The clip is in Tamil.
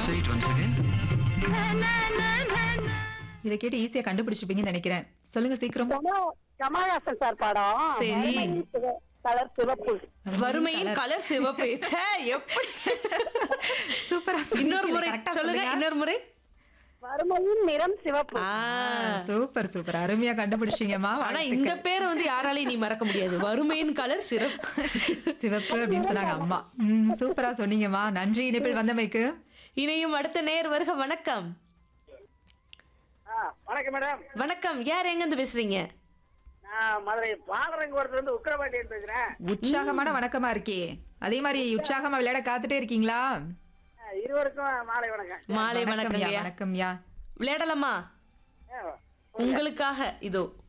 Say it once again. இதை கேட்டு ஈஸியா கண்டுபிடிச்சிருப்பீங்கன்னு நினைக்கிறேன் சொல்லுங்க சீக்கிரம் கம- கமலஹாசன் சார் படம் சரி. வறுமையின் சிவ- கலர் சிவப்பு வறுமையின் கலர் சிவப்பு ச்சே, எப்படி சூப்பரா இன்னொரு முறை சொல்லுங்க இன்னொரு முறை வறுமையின் நிறம் சிவப்பு ஆ, சூப்பர் சூப்பர் அருமையா கண்டுபிடிச்சீங்கம்மா ஆனா இந்த பேரை வந்து யாராலையும் நீ மறக்க முடியாது வறுமையின் கலர் சிறப்பு சிவப்பு அப்படின்னு சொன்னாங்க அம்மா ம், சூப்பரா சொன்னீங்கம்மா நன்றி இணைப்பில் வந்தமைக்கு இணையும் அடுத்த நேர் வருக வணக்கம் ஆ, வணக்கம் மேடம் வணக்கம் யார் எங்க இருந்து பேசுறீங்க நான் மதுரை பாலரங்கோரத்துல இருந்து உக்கிரபாண்டியன் பேசுறேன் உற்சாகமான வணக்கமா இருக்கே அதே மாதிரி உற்சாகமா விளையாட காத்துட்டே இருக்கீங்களா ஆ, இருவருக்கும் மாலை வணக்கம் மாலை வணக்கம்யா வணக்கம் வணக்கம்யா விளையாடலாமா ஆ, உங்களுக்காக இதோ